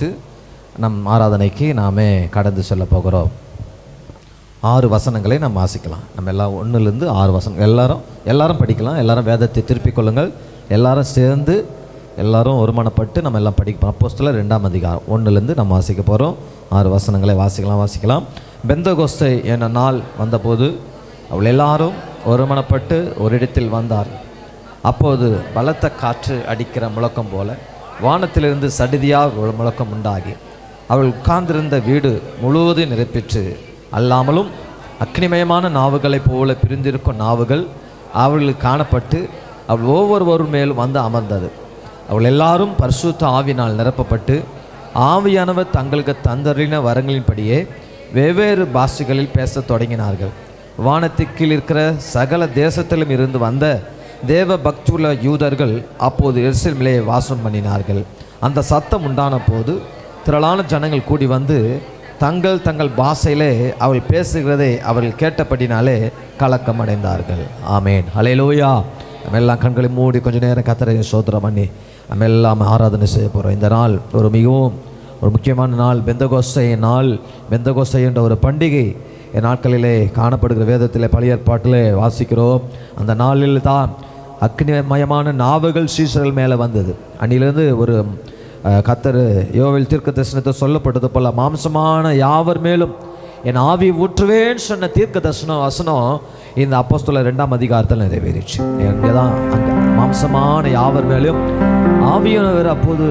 வாசித்து நம் ஆராதனைக்கு நாமே கடந்து செல்ல போகிறோம் ஆறு வசனங்களை நாம் வாசிக்கலாம் நம்ம எல்லாம் ஒன்றுலேருந்து ஆறு வசனம் எல்லாரும் எல்லாரும் படிக்கலாம் எல்லாரும் வேதத்தை திருப்பிக் கொள்ளுங்கள் எல்லாரும் சேர்ந்து எல்லாரும் ஒருமனப்பட்டு நம்ம எல்லாம் படிக்க அப்போஸ்தலர் ரெண்டாம் அதிகாரம் ஒன்றுலேருந்து நம்ம வாசிக்க போகிறோம் ஆறு வசனங்களை வாசிக்கலாம் வாசிக்கலாம் பெந்தகோஸ்தை என நாள் வந்தபோது அவள் எல்லாரும் ஒருமனப்பட்டு ஒரு இடத்தில் வந்தார் அப்போது பலத்த காற்று அடிக்கிற முழக்கம் போல வானத்திலிருந்து சடிதியாக ஒரு முழக்கம் உண்டாகி அவள் உட்கார்ந்திருந்த வீடு முழுவதும் நிரப்பிற்று அல்லாமலும் அக்னிமயமான நாவுகளைப் போல பிரிந்திருக்கும் நாவுகள் அவர்களுக்கு காணப்பட்டு அவள் ஒவ்வொருவரும் மேலும் வந்து அமர்ந்தது அவள் எல்லாரும் பரிசுத்த ஆவினால் நிரப்பப்பட்டு ஆவியானவர் தங்களுக்கு தந்தறின வரங்களின்படியே வெவ்வேறு பாஷைகளில் பேசத் தொடங்கினார்கள் வானத்துக்கு கீழ் இருக்கிற சகல தேசத்திலும் இருந்து வந்த தேவ பக்தியுள்ள யூதர்கள் அப்போது எருசலேமிலே வாசம் பண்ணினார்கள் அந்த சத்தம் உண்டான போது திரளான ஜனங்கள் கூடி வந்து தங்கள் தங்கள் பாஷையிலே அவள் பேசுகிறதை அவர்கள் கேட்டபடினாலே கலக்கம் அடைந்தார்கள் ஆமேன் ஹalleluya நம்ம எல்லாம் கண்களை மூடி கொஞ்ச நேரம் கத்தரை சோதரம் பண்ணி நம்ம எல்லாம் ஆராதனை செய்ய போகிறோம் இந்த நாள் ஒரு மிகவும் ஒரு முக்கியமான நாள் பெந்தகோஸ்தை நாள் பெந்தகோஸ்தை என்ற ஒரு பண்டிகை இந்த நாட்களிலே காணப்படுகிற வேதத்திலே பழைய ஏற்பாட்டிலே வாசிக்கிறோம் அந்த நாளில் தான் அக்னிமயமான நாவுகள் சீசர்கள் மேலே வந்தது அன்னிலிருந்து ஒரு அஹ், கத்தர் யோவில் தீர்க்க தரிசனத்தை சொல்லப்பட்டது போல மாம்சமான யாவர் மேலும் என் ஆவி ஊற்றுவேன்னு சொன்ன தீர்க்க தரிசனம் வசனம் இந்த அப்போஸ்தலர் ரெண்டாம் அதிகாரத்தில் நிறைவேறிச்சு இங்கே தான் அந்த மாம்சமான யாவர் மேலும் ஆவியானவர் அப்போது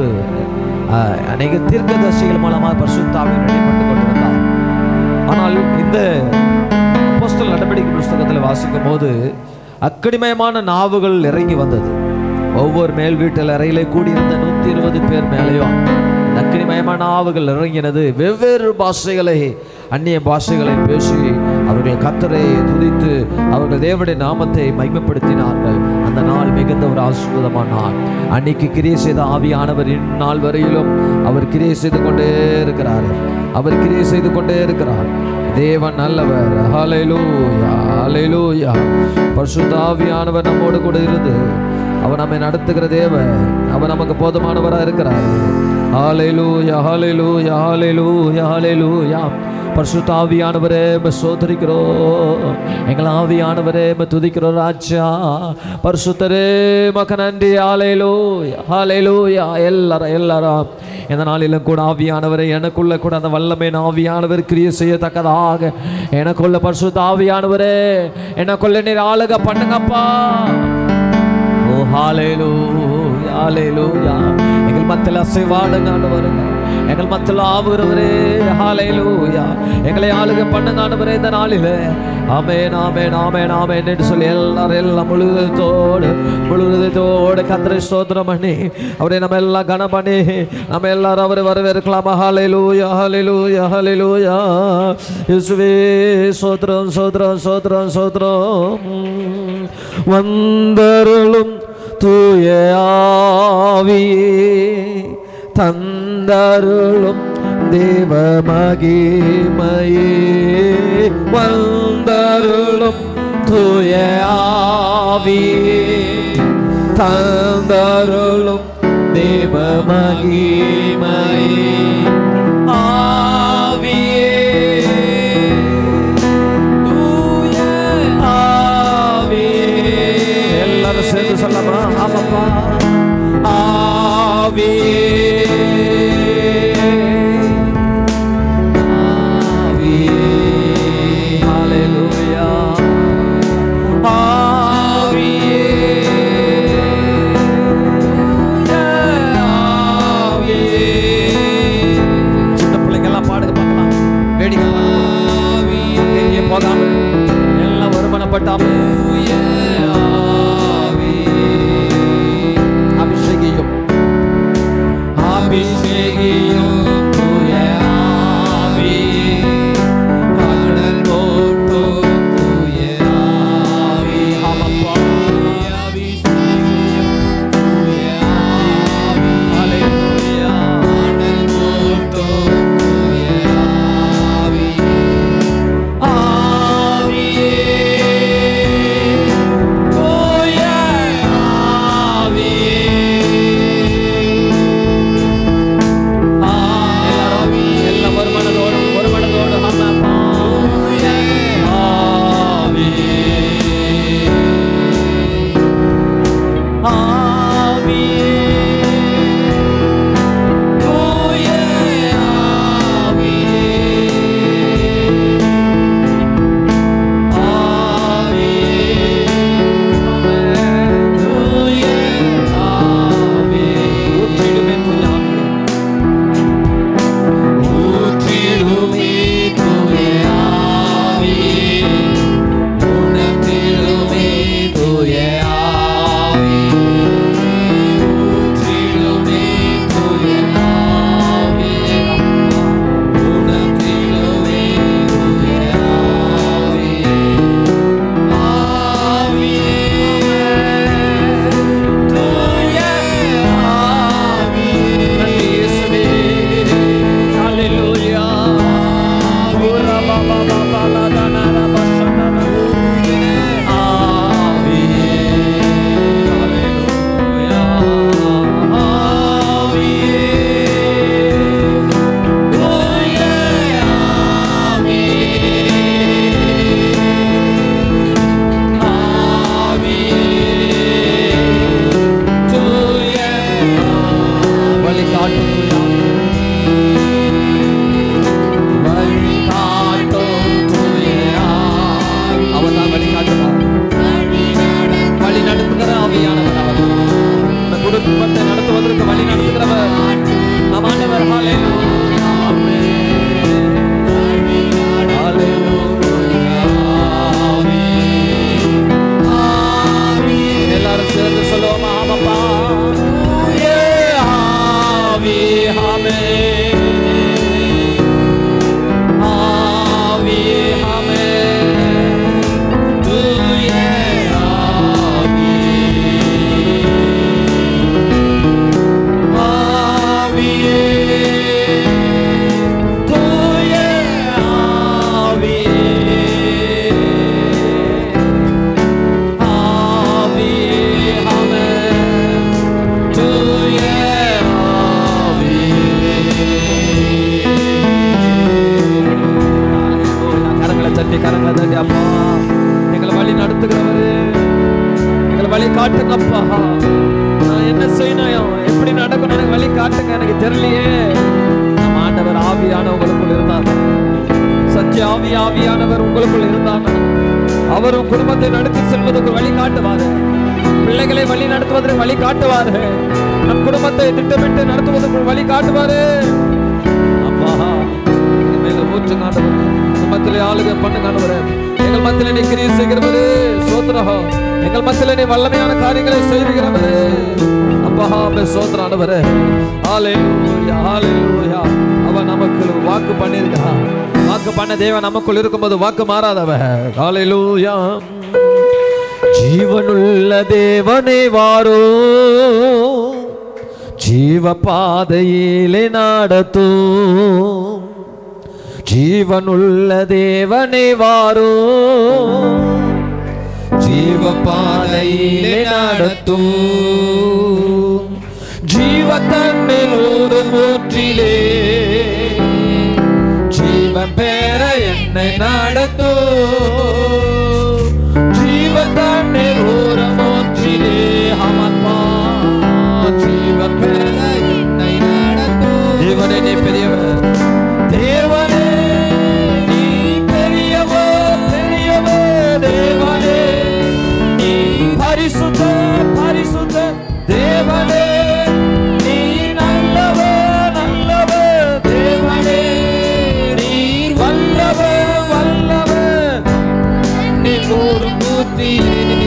அஹ், அநேக தீர்க்கதரிசிகள் மூலமாக பரிசுத்தாவின் வெளிப்பட்டு கொண்டிருந்தார் ஆனால் இந்த அப்போஸ்தலர் நடவடிக்கை புஸ்தகத்தில் வாசிக்கும் போது அக்கடிமயமான நாவுகள் இறங்கி வந்தது ஒவ்வொரு மேல் வீட்டில் அறையிலே கூடியிருந்த நூற்றி இருபது பேர் மேலேயும் அக்கடிமயமான நாவுகள் இறங்கினது வெவ்வேறு பாஷைகளை அந்நிய பாஷைகளை பேசி அவர்கள் கத்தரை துதித்து அவர்கள் தேவனுடைய நாமத்தை மகிமைப்படுத்தினார்கள் அந்த நாள் மிகுந்த ஒரு ஆசீர்வாதமான நாள் அன்னைக்கு கிரியை செய்த ஆவியானவர் இந்நாள் வரையிலும் அவர் கிரியை செய்து கொண்டே இருக்கிறார் அவர் கிரியை செய்து கொண்டே இருக்கிறார் தேவன் நல்லவர் ஹalleluya ஹalleluya பரிசுத்த ஆவியானவர் நம்மோடு கூட இருந்து அவர் நம்மை நடத்துகிற தேவன் அவர் நமக்கு போதுமானவராக இருக்கிறார் ஹalleluya ஹalleluya ஹalleluya ஹalleluya பரிசுத்த ஆவியானவரே உம்மை சோதரிக்கிறோம் எங்கள் ஆவியானவரே உம்மை துதிக்கிறோம் ராஜா பரிசுத்தரே மக்க நன்றி ஹalleluya ஹalleluya எல்லாரும் எல்லாரும் இந்த நாளிலும் கூட ஆவியானவரை எனக்குள்ள கூட அந்த வல்லமை ஆவியானவர் கிரியை செய்யத்தக்கதாக எனக்குள்ள பரிசுத்த ஆவியானவரே எனக்குள்ள நீர் ஆளுக பண்ணுங்கப்பா ஓ ஹalleluya ஹalleluya எங்கள் மத்தியில் அசைவாடுங்க ஆண்டவரே எங்கள் மத்தியில் ஆவுகிறவரே ஹalleluya எங்களை ஆளுக பண்ணுங்க ஆண்டவரே இந்த நாளிலே ஆமென் ஆமென் ஆமென் ஆமென் என்று சொல்லி எல்லாரும் எல்லாம் முழுவதோடு முழுவதோடு கத்திரை ஸ்தோத்திரம் பண்ணி அவரை நம்ம எல்லாம் கனம் பண்ணி நம்ம எல்லாரும் அவரை வரவேற்கலாம் ஹalleluya ஹalleluya ஹalleluya இயேசுவே ஸ்தோத்திரம் ஸ்தோத்திரம் ஸ்தோத்திரம் ஸ்தோத்திரம் வந்தருளும் தூய ஆவியே தந்தருளும் தேவ மகிமையே வந்தருளும் தூய ஆவியே தந்தருளும் தேவ மகிமையே ஆவியே ஆவியே எல்லாரும் சேர்ந்து சொல்லமா ஆமாப்பா ஆவியே ஆவியே ஹalleluya ஆவியே சின்ன பிள்ளைங்க எல்லாம் பாடுங்க பார்க்கலாம் வேடிக்கை பார்க்கலாம் எங்கேயும் போகாம எல்லாம் வருமானப்பட்டாம அபிஷேகியும் அபிஷேகியும் தூய ஆவி கடல் போட்டும் தூய ஆவி ஆமாப்பா அபிஷேகியும் தூய ஆவி ஹalleluya கடல் போட்டும் தூய ஆவி ஆவியே வழி காட்டுவா வழி நடத்துகிற ஆவியானவர் அவர் இந்த குடும்பத்தை நடத்துவதற்கு வழி நடத்துகிறவர் நம் ஆண்டவர் ஹalleluya ஆமென் ஹalleluya ஆமென் ஆமென் எல்லாரும் சேர்ந்து சொல்லுவோமா ஆமாப்பா தூய ஆவி ஆமென் ஆவி ஆமென் தூய ஆவி ஆவியே தூய ஆவியே ஆவியே ஆமென் தூய ஆவியே கரங்களை தட்டி கரங்களை தட்டி அப்பா எங்களை வழி நடத்துகிறவரு எங்களை வழி காட்டுங்கப்பா நான் என்ன செய்யணும் எப்படி நடக்கணும் எனக்கு வழி காட்டுங்க எனக்கு தெரியலையே நம்ம ஆண்டவர் ஆவியான உங்களுக்குள் இருந்தார் சத்திய ஆவி ஆவியானவர் உங்களுக்குள் இருந்தார் அவர் உன் குடும்பத்தை நடத்தி செல்வதற்கு வழி காட்டுவாரு பிள்ளைகளை வழி நடத்துவதற்கு வழி காட்டுவாரு நம் குடும்பத்தை திட்டமிட்டு நடத்துவதற்கு வழி காட்டுவாரு அப்பா எங்கள் மேல ஊற்று காண்டவர் மத்தியிலே ஆளுக பண்ணு காண்டவர் எங்கள் மத்தியிலே நீ கிரியை செய்கிறவரு சோத்ரஹோ எங்கள் மத்தியிலே நீ வல்லமையான காரியங்களை செய்கிறவரு அப்பா ஆமே சோத்ரானவரு ஹalleluya ஹalleluya அவ நமக்கு வாக்கு பண்ணியிருக்கா வாக்கு பண்ண தேவன் நமக்குள் இருக்கும்போது வாக்கு மாறாதவர் ஹalleluya ஜீவனுள்ள தேவனே வாரோ ஜீவ பாதையிலே நடத்தும் ஜீவனுள்ள தேவனே வாரோ ஜீவ பாதையிலே நடத்தும் ஜீவ தன்னில் ஒரு மூற்றிலே ஜீவன் பெற என்னை நடத்தும் ஜீவ தன்னில் ஒரு மூற்றிலே ஆமாத்மா ஜீவன் பெற என்னை நடத்தும் தேவனே நீ பெரியவர் தேவனே நீ பெரியவர் பெரியவர் தேவனே நீ பரிசுத்த பரிசுத்த தேவனே நீ நல்லவர் நல்லவர் தேவனே நீர் வல்லவர் வல்லவர் நீ ஒரு மூர்த்தியே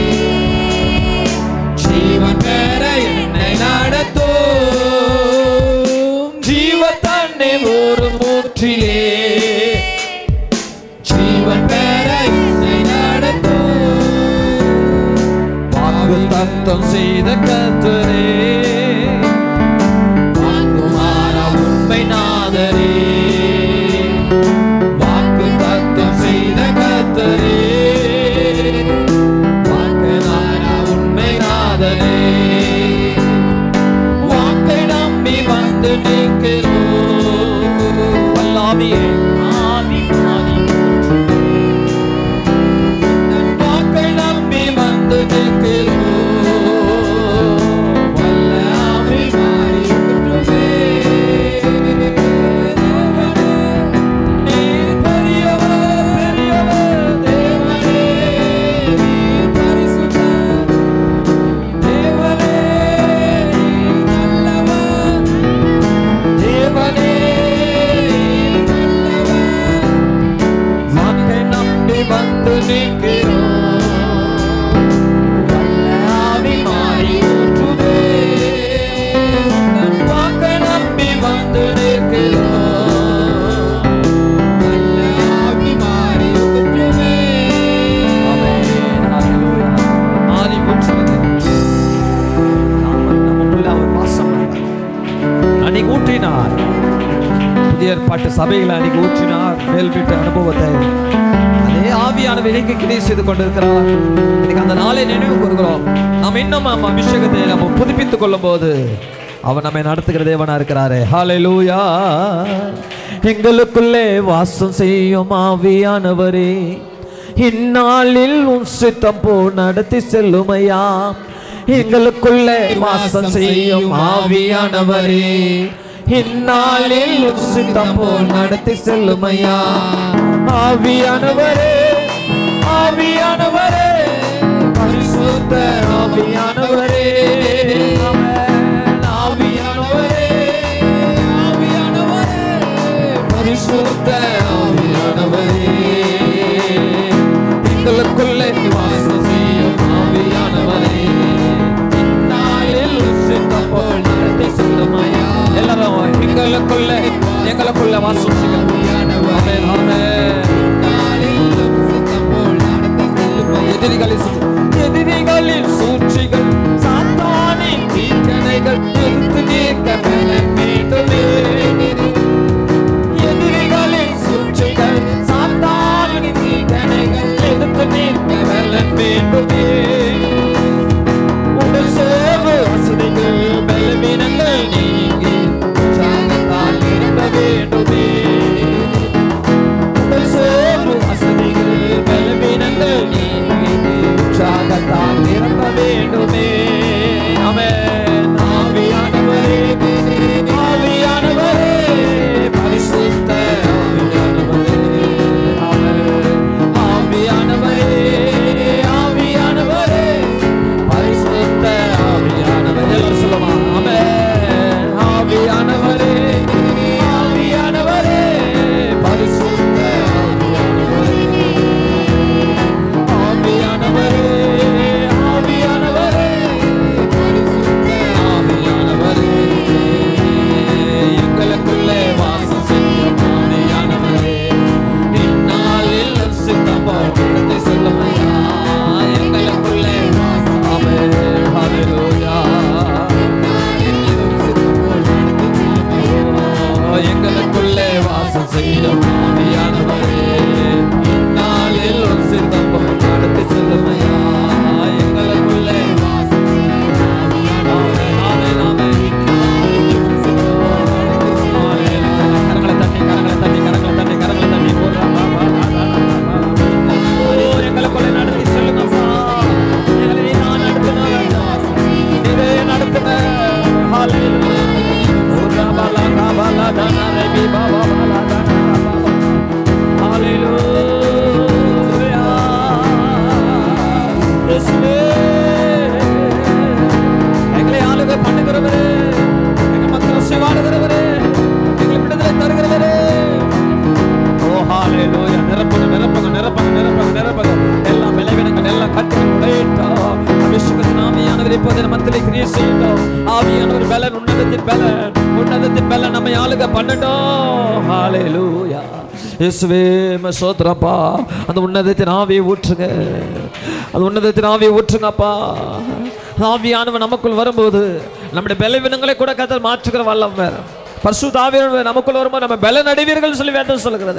ஜீவன் பெற என்னை நடத்தும் ஜீவ தன்னில் ஒரு மூற்றிலே ஜீவன் பெற என்னை நடத்தும் வாக்கு தத்தம் செய்த கத்தரே வாக்குமார உண்மை நாதரே வாக்கு தத்தம் செய்த கத்தரே வாக்குமார உண்மை நாதரே வாக்கை நம்பி வந்து நிற்கிறோம் வல்லாவியே ஆவி ஆவி வாக்கை நம்பி வந்து நிற்கிறோம் வல்ல ஆவி மாறி விட்டுவே. நீர் பெரியவர், பெரியவர், தேவனே, நீர் பரிசுத்தர். தேவனே, நீர் நல்லவர். தேவனே, நீர் நல்லவர். வாக்கை நம்பி வந்து நிற்கிறோம் வல்ல ஆவி மாறி ஊற்றுதே. உந்தன் வாக்கை நம்பி வந்து நிற்கிறோம் வல்ல ஆவி மாறி ஊற்றுதே. ஆவி ஊற்றுவது. நாம நமக்குள்ள அவர் வாசம் பண்றார். அன்னைக்கு ஊற்றினார் புதிய ஏற்பாட்டு சபைகளை அன்னைக்கு ஊற்றினார் மேல் வீட்டு அனுபவத்தை அதே ஆவியானவர் இன்னைக்கு கிரியை செய்து கொண்டிருக்கிறார் இன்னைக்கு அந்த நாளை நினைவு கூறுகிறோம் நாம் இன்னும் நம்ம அபிஷேகத்தை நம்ம புதுப்பித்துக் கொள்ளும் போது அவர் நம்மை நடத்துகிற தேவனா இருக்கிறாரே ஹalleluya எங்களுக்குள்ளே வாசம் செய்யும் ஆவியானவரே இந்நாளில் உன் சித்தம் போ நடத்தி செல்லுமையா எங்களுக்குள்ளே வாசம் செய்யும் ஆவியானவரே இந்நாளில் உன் சித்தம் போ நடத்தி செல்லுமையா ஆவியானவரே ஆவியானவரே வாசம் செய்யும் ஆவியானவரே இந்நாளில் உசித்தம் போல் நடத்தி செல்லுமையா எல்லாரும் எங்களுக்குள்ள எங்களுக்குள்ள வாசம் செய்யும் ஆமென், ஆமென். எதிரிகளின் சூழ்ச்சி- எதிரிகளின் சூழ்ச்சிகள் சாத்தானின் தீக்கணைகள் நிறுத்து நீக்க பலன் வேண்டுமே எதிரிகளின் சூழ்ச்சிகள் சாத்தானின் தீக்கணைகள் நிறுத்து நீக்க பலன் வேண்டுமே உடல் சோர்வு வசதிகள் பலவீனங்கள் நீங்கி உற்சாகத்தால் நிரம்ப வேண்டுமே உடல் சோர்வு வசதிகள் பலவீனங்கள் நீங்கி உற்சாகத்தால் நிரம்ப வேண்டுமே ஆமென். ஆவியானவரே ஆவியானவரே பரிசுத்த ஆவியானவரே ஆமென். ஆவியானவரே ஆவியானவரே பரிசுத்த ஆவியானவரே எல்லாரும் சொல்லுமா ஆமென். ஆவியானவரே ஆவியானவரே பரிசுத்த ஆவியானவரே ஆவியானவரே ஆவியானவரே பரிசுத்த ஆவியானவரே எங்களுக்குள்ளே வாசம் செய்யும் ஆவியானவரே இந்நாளில் சித்தமாக சொல்லுமையா எங்களுக்குள்ளே ஆமென் ஹalleluya எங்களுக்குள்ளே வாசம் செய்யும் ஆவியானவரே இந்நாளில் ஒரு சித்தம் போல் நடத்தி செல்லுமையா எங்களுக்குள்ளே வாசம் செய்யும் ஆவியானவரே. ஆமென், ஆமென். கரங்களை தட்டி கரங்களை தட்டி கரங்களை தட்டி கரங்களை தட்டி போடுறாங்க ஓ, எங்களுக்குள்ளே நடத்தி செல்லுங்கப்பா எங்களை நீ நான் நடத்தினவர் நீரே நடத்துங்க ஹalleluya ஓ, ரபலா, ரபலா, தன, ரெபி, பாபா, பாலா, தன, ரபா. ஹalleluya இயேசுவே எங்களை ஆளுகை பண்ணுகிறவரே எங்கள் மக்களை சிவாடுகிறவரே எங்களை விடுதலை தருகிறவரே ஓ ஹalleluya நிரப்புங்க நிரப்புங்க நிரப்புங்க நிரப்புங்க நிரப்புங்க எல்லாம் விளைவினங்கள் எல்லாம் கட்டுகள் உடையிட்டோம் அபிஷேகத்தின் ஆவியானவர் இப்போது நம்ம மத்தியிலே கிரியை செய்யட்டும் ஆவியானவர் பலன் உன்னதத்தின் பலன் உன்னதத்தின் பலன் நம்மை ஆளுகை பண்ணட்டும் ஹalleluya இயேசுவே ம சோத்ரப்பா அந்த உன்னதத்தின் ஆவியை ஊற்றுங்க அந்த உன்னதத்தின் ஆவியை ஊற்றுங்கப்பா ஆவியானவர் நமக்குள் வரும்போது நம்முடைய பலவீனங்களை கூட கத்தர் மாற்றுகிற வல்லவர் பரிசுத்த ஆவியானவர் நமக்குள் வரும்போது நம்ம பல நடிவீர்கள் சொல்லி வேதம் சொல்லுகிறது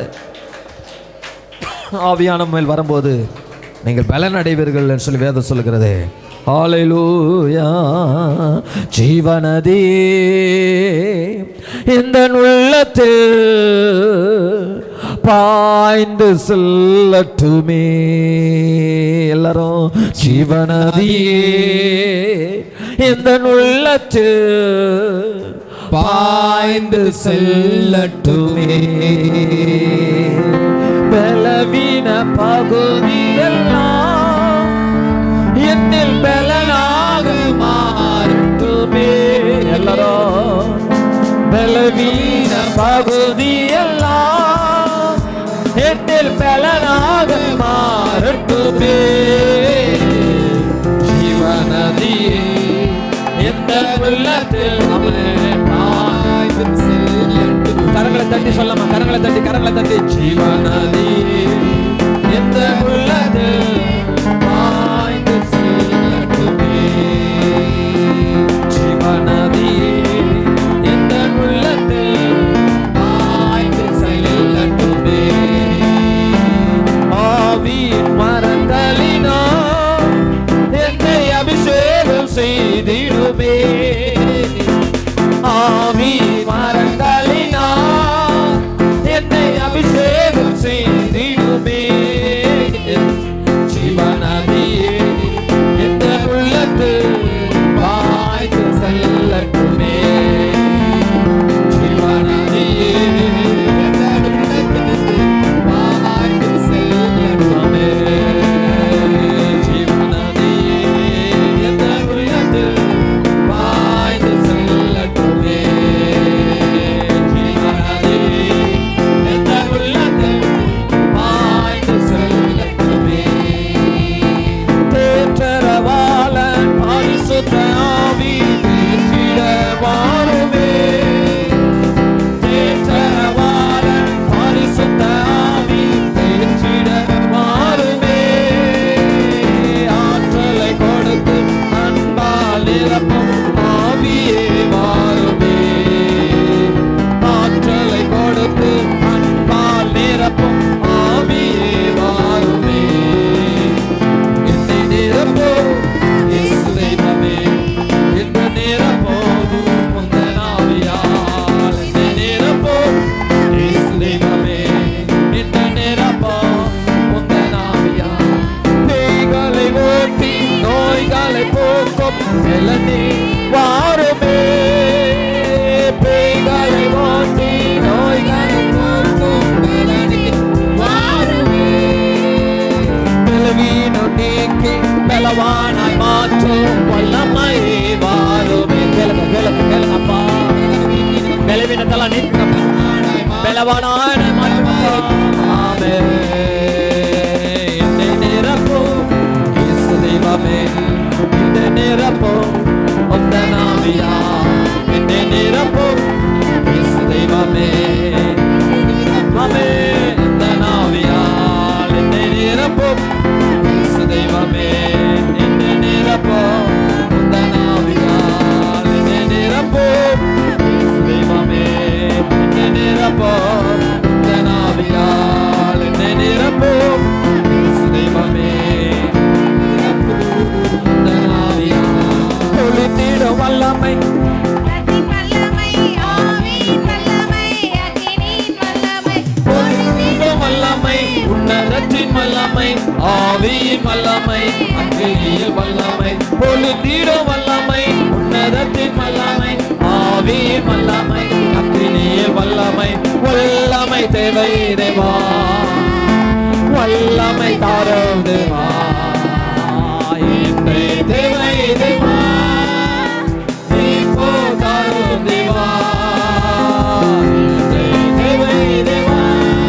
ஆவியான மேல் வரும்போது நீங்கள் பலன் அடைவீர்கள் என்று சொல்லி வேதம் சொல்லுகிறது ஹalleluya ஜீவநதி இந்த உள்ளத்தில் பாய்ந்து செல்லட்டுமே எல்லாரும் ஜீவநதியே இந்த உள்ளத்தில் பாய்ந்து செல்லட்டுமே பலவீன பகுதியெல்லாம் என்னில் பலனாக மாறட்டுமே எல்லாரும் பலவீன பகுதியெல்லாம் என்னில் பலனாக மாறட்டுமே ஜீவநதியே எந்த உள்ளத்தில் அவனே பாய்ந்து செல்லட்டும். கரங்களை தட்டி சொல்லமா கரங்களை தட்டி கரங்களை தட்டி ஜீவநதி எந்த உள்ளத்தில் பாய்ந்து செல்லட்டுமே ஜீவநதி எந்த உள்ளத்தில் பாய்ந்து செல்லட்டுமே ஆவியின் மரங்களினா என்னை அபிஷேகம் செய்திடுமே ஆவி மரங்களினா என்னை அபிஷேகம் செய்திடுமே நிரப்பும் பலனே வாருமே பேய்களை ஓட்டி நோய்களை போக்கும் பலனே வாருமே பலவீனம் நீக்கி பலவானாய் மாற்றும் வல்லமை வாருமே கேளுங்க கேளுங்க கேளுங்கப்பா பலவீனத்தெல்லாம் நீக்குங்கப்பா பலவானாய் மாற்றுமே என்னை நிரப்பும் இயேசு தெய்வமே என்னை நிரப்பும் உந்த நாவியா என்னை நிரப்பும் இயேசு தெய்வமே ஆமே இந்த நாவியால் என்னை நிரப்பும் இயேசு தெய்வமே என்னை நிரப்பும் இந்த நாவியால் என்னை நிரப்பும் இயேசு தெய்வமே என்னை நிரப்பும் இந்த நாவியால் என்னை நிரப்பும் இயேசு தெய்வமே இந்த நாவியால் கொளுத்திடும் வல்லமை பொழுதிடும் வல்லமை உன்னதத்தின் வல்லமை ஆவியின் வல்லமை அக்கினியில் வல்லமை பொழுதிடும் வல்லமை உன்னதத்தின் வல்லமை ஆவியின் வல்லமை அக்கினியில் வல்லமை வல்லமை தேவை தேவா வல்லமை தாரும் தேவா இன்றே தேவை தேவா இப்போ தாரும் தேவா இன்றே தேவை தேவா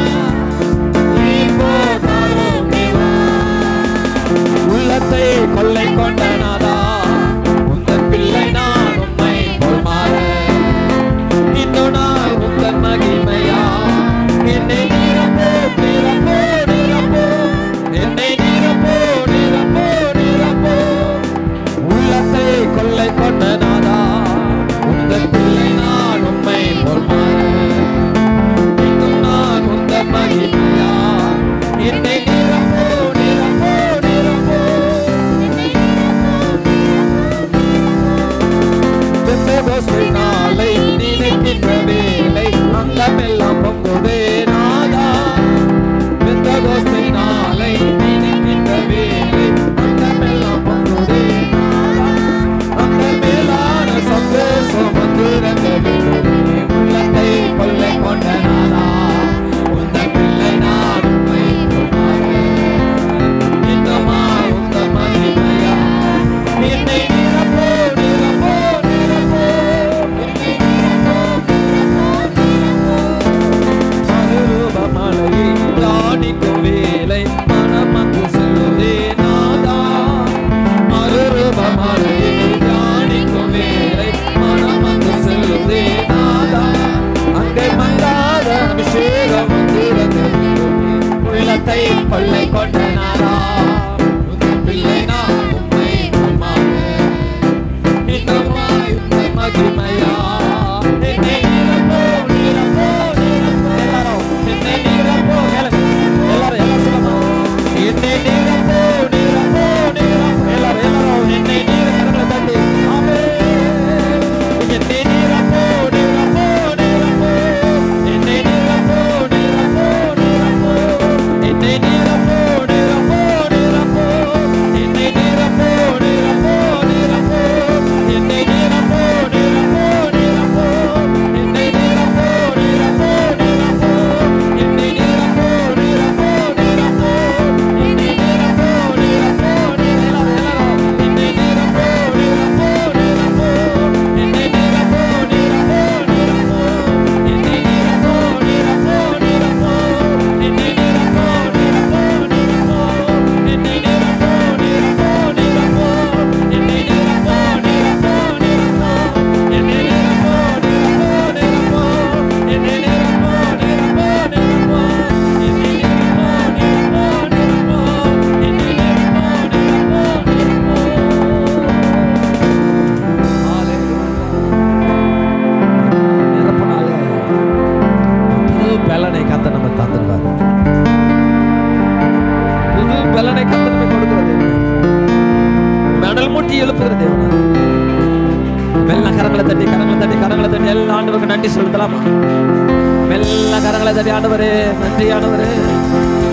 இப்போ தாரும் தேவா உள்ளத்தை கொள்ளை கொண்ட நாதா உந்தன் பிள்ளை நான் உம்மை போல் மாற இன்னும் நான் உந்தன் மகிமையா என்னை நிரப்போ நிரப்போ நிரப்போ என்னை நிரப்போ நிரப்போ நிரப்போ உள்ளத்தை கொள்ளை கொண்ட நாதா உந்தன் பிள்ளை நான் உம்மை போல் மாற இன்னும் நான் உந்தன் மகிமையா என்னை நிரப்போ நிரப்போ நிரப்போ பெந்தகோஸ்தை நாளை நினைக்கின்ற வேலை அங்கமெல்லாம் பொங்குதே நாதா பெந்தகோஸ்தை நாளை நினைக்கின்ற வேலை அங்கமெல்லாம் பொங்குதே நாதா அந்த மேலான சந்தோஷம் வந்திருந்த வேலை உள்ளத்தை கொள்ளை கொண்ட நாதா உந்த பிள்ளை நான் உண்மை இன்னமா உந்த மகிமையா என்னை நிரப்போ நிரப்போ நிரப்போ என்னை நிரப்போ நிரப்போ நிரப்போ மறுரூபமலையை தியானிக்கும் வேலை மனம் வந்து செல்லுதே நாதா மறுரூபமலையை தியானிக்கும் வேலை மனம் வந்து செல்லுதே நாதா அங்கே மங்காத அபிஷேகம் வந்திருந்தது உள்ளத்தை கொள்ளை கொண்ட நாதா உந்தன் பிள்ளை நான் உம்மை அம்மாவே இன்னுமாய் உம்மை மகிமையா என்னை நிரப்போ நிரப்போ நிரப்போ எல்லாரும் என்னை நிரப்போ கேளுங்க. எல்லாரும் எல்லாம் சொல்லணும் என்னை நிரப்போ நிரப்போ நிரப்போ எல்லாரும் எல்லாரும் என்னை நிரப்போ தட்டி ஆமென் என்னை நிரப்போ நிரப்போ நிரப்போ என்னை நிரப்போ நிரப்போ நிரப்போ என்னை நிரப்போ நிரப்போ நிரப்போ என்னை நிரப்போ நிரப்போ நிரப்போ என்னை நிரப்போ நிரப்போ நிரப்போ என்னை நிரப்போ நிரப்போ நிரப்போ என்னை நிரப்போ நிரப்போ நிரப்போ என்னை நிரப்போ நிரப்போ நிரப்போ என்னை நிரப்போ நிரப்போ நிரப்போ என்னை நிரப்போ நிரப்போ நிரப்போ என்னை நிரப்போ நிரப்போ நிரப்போ என்னை நிரப்போ நிரப்போ நிரப்போ என்னை நிரப்போ நிரப்போ நிரப்போ என்னை நிரப்போ நிரப்போ நிரப்போ என்னை நிரப்போ நிரப்போ நிரப்போ என்னை நிரப்போ நிரப்போ நிரப்போ என்னை நிரப்போ நிரப்போ நிரப்போ என்னை நிரப்போ நிரப்போ நிரப்போ நிரப்பினாலே புது பலனை கத்த நம்ம தந்துடுவார் புது பலனை கத்த நம்ம கொடுக்கிற தேவன் மெடல் மூட்டி எழுப்புகிற தேவன் மெல்ல கரங்களை தட்டி கரங்களை தட்டி கரங்களை தட்டி எல்லா ஆண்டவருக்கு நன்றி செலுத்தலாமா மெல்ல கரங்களை தட்டி ஆண்டவரே நன்றி ஆண்டவரே